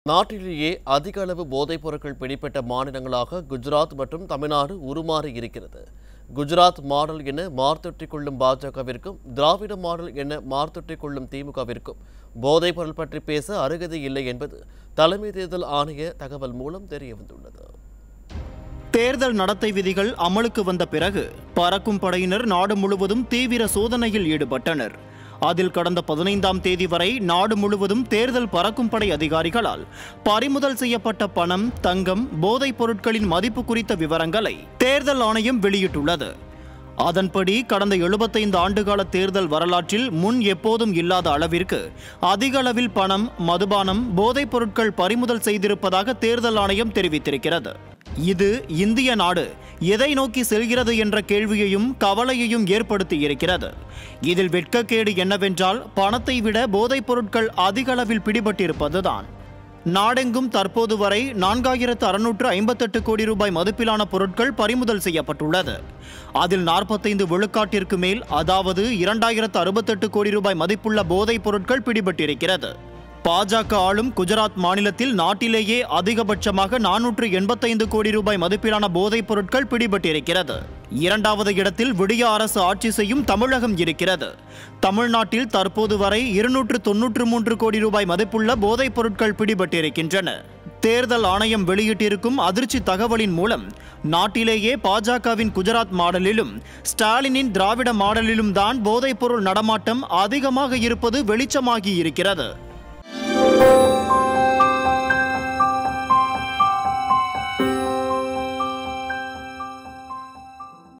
நாட்டிலேயே அதிக அளவு போதைப் பொருட்கள் பிடிப்பட்ட மாநிலங்களாக குஜராத் மற்றும் தமிழ்நாடு உருமாறி இருக்கிறது குஜராத் மாடல் என மார்த்தொட்டிக் கொள்ளும் பாஜகவிற்கும் திராவிட மாடல் என மார்த்தொட்டிக் கொள்ளும் திமுகவிற்கும் போதைப் பொருள் பற்றி பேச அருகதை இல்லை என்பது தலைமை தேர்தல் ஆணைய தகவல் மூலம் தெரியவந்துள்ளது தேர்தல் நடத்தை விதிகள் அமலுக்கு வந்த பிறகு பறக்கும் படையினர் நாடு முழுவதும் தீவிர சோதனையில் ஈடுபட்டனர் அதில் கடந்த பதினைந்தாம் தேதி வரை நாடு முழுவதும் தேர்தல் பறக்கும் படை அதிகாரிகளால் பறிமுதல் செய்யப்பட்ட பணம் தங்கம் போதைப் பொருட்களின் மதிப்பு குறித்த விவரங்களை தேர்தல் ஆணையம் வெளியிட்டுள்ளது அதன்படி கடந்த 75 ஆண்டுகால தேர்தல் வரலாற்றில் முன் எப்போதும் இல்லாத அளவிற்கு அதிக அளவில் பணம் மதுபானம் போதைப் பொருட்கள் பறிமுதல் செய்திருப்பதாக தேர்தல் ஆணையம் தெரிவித்திருக்கிறது இது இந்திய நாடு எதை நோக்கி செல்கிறது என்ற கேள்வியையும் கவலையையும் ஏற்படுத்தி இருக்கிறது இதில் வெட்கக்கேடு என்னவென்றால் பணத்தை விட போதைப் பொருட்கள் அதிக அளவில் பிடிபட்டிருப்பதுதான் நாடெங்கும் தற்போது வரை நான்காயிரத்து அறுநூற்று ஐம்பத்தெட்டு கோடி ரூபாய் மதிப்பிலான பொருட்கள் பறிமுதல் செய்யப்பட்டுள்ளது அதில் நாற்பத்தைந்து விழுக்காட்டிற்கு மேல் அதாவது இரண்டாயிரத்து அறுபத்தெட்டு கோடி ரூபாய் மதிப்புள்ள போதைப் பொருட்கள் பிடிபட்டிருக்கிறது பாஜக ஆளும் குஜராத் மாநிலத்தில் நாட்டிலேயே அதிகபட்சமாக நானூற்று எண்பத்தைந்து கோடி ரூபாய் மதிப்பிலான போதைப் பொருட்கள் பிடிபட்டிருக்கிறது இரண்டாவது இடத்தில் விடிய அரசு ஆட்சி செய்யும் தமிழகம் இருக்கிறது தமிழ்நாட்டில் தற்போது வரை இருநூற்று தொன்னூற்று மூன்று கோடி ரூபாய் மதிப்புள்ள போதைப் பொருட்கள் பிடிபட்டிருக்கின்றன தேர்தல் ஆணையம் வெளியிட்டிருக்கும் அதிர்ச்சி தகவலின் மூலம் நாட்டிலேயே பாஜகவின் குஜராத் மாடலிலும் ஸ்டாலினின் திராவிட மாடலிலும் தான் போதைப்பொருள் நடமாட்டம் அதிகமாக இருப்பது வெளிச்சமாகி இருக்கிறது